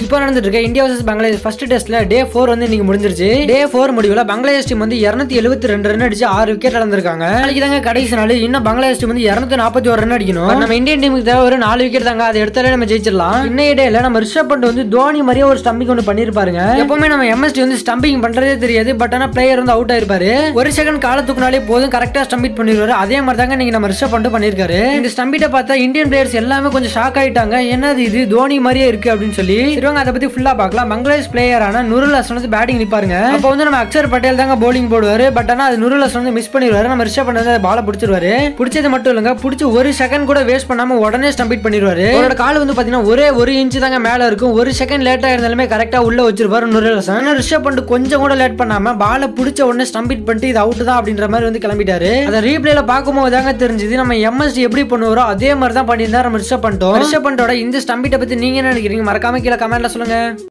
இப்போ நடந்துட்டு இருக்க இந்தியா வர்சஸ் பங்களாதேஷ் ஃபர்ஸ்ட் டெஸ்ட்ல டே ஃபோர் வந்து இன்னைக்கு முடிஞ்சிருச்சு டே ஃபோர் முடிவுல பங்களாதேஷ் டீம் வந்து இருநூத்தி எழுபத்தி ரெண்டு ரன் அடிச்சு ஆறு விக்கெட் இழந்திருக்காங்க நாளைக்கு தாங்க கடைசி நாள் இன்னும் பங்களாதேஷ் டீம் வந்து இருநூத்தி நாற்பத்தி ஒரு ரன் அடிக்கணும் நம்ம இந்தியன் டீமுக்கு தேவை ஒரு நாலு விக்கெட் தாங்க அதை எடுத்தாலே நம்ம ஜெயிச்சிடலாம் இன்னைய டேல நம்ம ரிஷப் பண்ட் வந்து தோனி மாதிரியே ஒரு ஸ்டம்பிங் ஒன்று பண்ணிருப்பாருங்க எப்பவுமே நம்ம எம்எஸ்டி வந்து ஸ்டம்பிங் பண்றதே தெரியாது பட் ஆனா பிளேயர் வந்து அவுட் ஆயிருப்பாரு ஒரு செகண்ட் காலத்துக்குனாலே போதும் கரெக்டா ஸ்டம்பிட் பண்ணிடுவாரு அதே மாதிரி தாங்க நீங்க நம்ம ரிஷப் பண்ட் பண்ணிருக்காரு இந்த ஸ்டம்பிட்ட பார்த்தா இந்தியன் பிளேயர்ஸ் எல்லாமே கொஞ்சம் ஷாக் ஆயிட்டாங்க என்னது இது தோனி மாதிரியே இருக்கு அப்படின்னு சொல்லி இருவாங்க அதை பத்தி ஃபுல்லா பார்க்கலாம் பங்களாதேஷ் பிளேயரான நுருல் ஹசன் வந்து பேட்டிங் நிப்பாருங்க அப்போ வந்து நம்ம அக்ஷர் பட்டேல் தாங்க bowling போடுவாரு பட் ஆனா அது நுருல் ஹசன் வந்து மிஸ் பண்ணிடுவாரு நம்ம ரிஷப் பண்ண வந்து பால பிடிச்சிருவாரு பிடிச்சது மட்டும் இல்லைங்க பிடிச்சி ஒரு செகண்ட் கூட வேஸ்ட் பண்ணாம உடனே ஸ்டம்பிட் பண்ணிடுவாரு அவரோட கால் வந்து பாத்தீங்கன்னா ஒரே ஒரு இன்ச் தாங்க மேல இருக்கும் ஒரு செகண்ட் லேட்டா இருந்தாலுமே கரெக்டா உள்ள வச்சிருப்பாரு நுருல் ஹசன் ஆனா ரிஷப் பண்ணிட்டு கொஞ்சம் கூட லேட் பண்ணாம பால பிடிச்ச உடனே ஸ்டம்பிட் பண்ணிட்டு இது அவுட் தான் அப்படின்ற மாதிரி வந்து கிளம்பிட்டாரு அதை ரீப்ளேல பார்க்கும்போது தாங்க தெரிஞ்சது நம்ம எம்எஸ்டி எப்படி பண்ணுவாரோ அதே மாதிரி தான் பண்ணியிருந்தா நம்ம ரிஷப் பண்ணிட்டோம் ரிஷப் பண்ணிட்டோட இந்த ஸ்டம்பிட்ட பத்தி நீங்க என்ன நினைக்கிறீங்க மறக்காம கீழே கமெண்ட்ல சொல்லுங்க